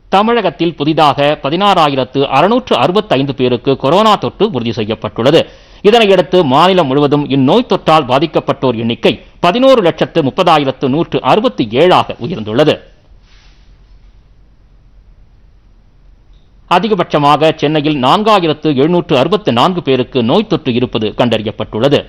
தமிழகத்தில் புதிதாக பதினாறாயிரத்து அறுநூற்று அறுபத்தைந்து பேருக்கு கொரோனா தொற்று உறுதி செய்யப்பட்டுள்ளது இதனையடுத்து மாநிலம் முழுவதும் இந்நோய் தொற்றால் பாதிக்கப்பட்டோர் எண்ணிக்கை பதினோரு லட்சத்து முப்பதாயிரத்து நூற்று அறுபத்தி ஏழாக உயர்ந்துள்ளது அதிகபட்சமாக சென்னையில் நான்காயிரத்து எழுநூற்று அறுபத்து நான்கு பேருக்கு நோய் தொற்று இருப்பது கண்டறியப்பட்டுள்ளது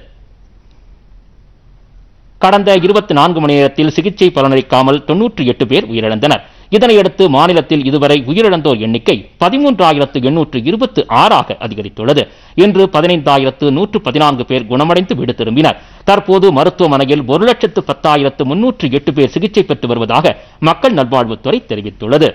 கடந்த இருபத்தி நான்கு மணி நேரத்தில் சிகிச்சை பலனளிக்காமல் தொன்னூற்றி எட்டு பேர் உயிரிழந்தனர் இதனையடுத்து மாநிலத்தில் இதுவரை உயிரிழந்தோர் எண்ணிக்கை பதிமூன்றாயிரத்து எண்ணூற்று இருபத்து ஆறாக அதிகரித்துள்ளது இன்று பதினைந்தாயிரத்து நூற்று பதினான்கு பேர் குணமடைந்து வீடு திரும்பினர் தற்போது மருத்துவமனையில் ஒரு லட்சத்து பத்தாயிரத்து முன்னூற்று எட்டு பேர் சிகிச்சை பெற்று வருவதாக மக்கள் நல்வாழ்வுத்துறை தெரிவித்துள்ளது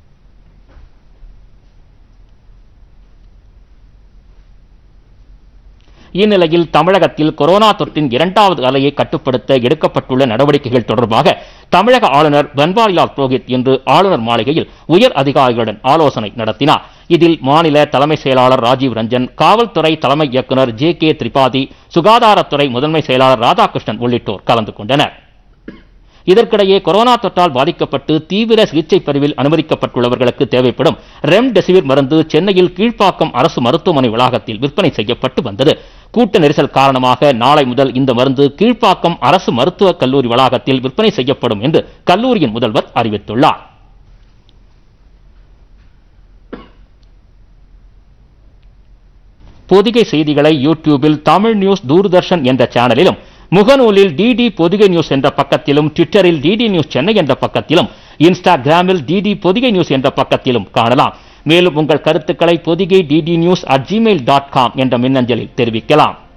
இந்நிலையில் தமிழகத்தில் கொரோனா தொற்றின் இரண்டாவது அலையை கட்டுப்படுத்த எடுக்கப்பட்டுள்ள நடவடிக்கைகள் தொடர்பாக தமிழக ஆளுநர் பன்வாரிலால் புரோஹித் இன்று ஆளுநர் மாளிகையில் உயர் அதிகாரிகளுடன் ஆலோசனை நடத்தினார் இதில் மாநில தலைமை செயலாளர் ராஜீவ் ரஞ்சன் காவல்துறை தலைமை இயக்குனர் ஜே கே திரிபாதி சுகாதாரத்துறை முதன்மை செயலாளர் ராதாகிருஷ்ணன் உள்ளிட்டோர் கலந்து கொண்டனர் இதற்கிடையே கொரோனா தொற்றால் பாதிக்கப்பட்டு தீவிர சிகிச்சை பிரிவில் அனுமதிக்கப்பட்டுள்ளவர்களுக்கு தேவைப்படும் ரெம்டெசிவிர் மருந்து சென்னையில் கீழ்ப்பாக்கம் அரசு மருத்துவமனை வளாகத்தில் விற்பனை செய்யப்பட்டு வந்தது கூட்ட நெரிசல் காரணமாக நாளை முதல் இந்த மருந்து கீழ்ப்பாக்கம் அரசு மருத்துவக் கல்லூரி வளாகத்தில் விற்பனை செய்யப்படும் என்று கல்லூரியின் முதல்வர் அறிவித்துள்ளார் பொதிகை செய்திகளை யூடியூபில் தமிழ் நியூஸ் தூர்தர்ஷன் என்ற சேனலிலும் முகநூலில் டிடி பொதிகை நியூஸ் என்ற பக்கத்திலும் ட்விட்டரில் டிடி நியூஸ் சென்னை என்ற பக்கத்திலும் இன்ஸ்டாகிராமில் டிடி பொதிகை நியூஸ் என்ற பக்கத்திலும் காணலாம் மேலும் உங்கள் கருத்துக்களை Pothigai DD news at Gmail dot com என்ற மின்னஞ்சலில் தெரிவிக்கலாம்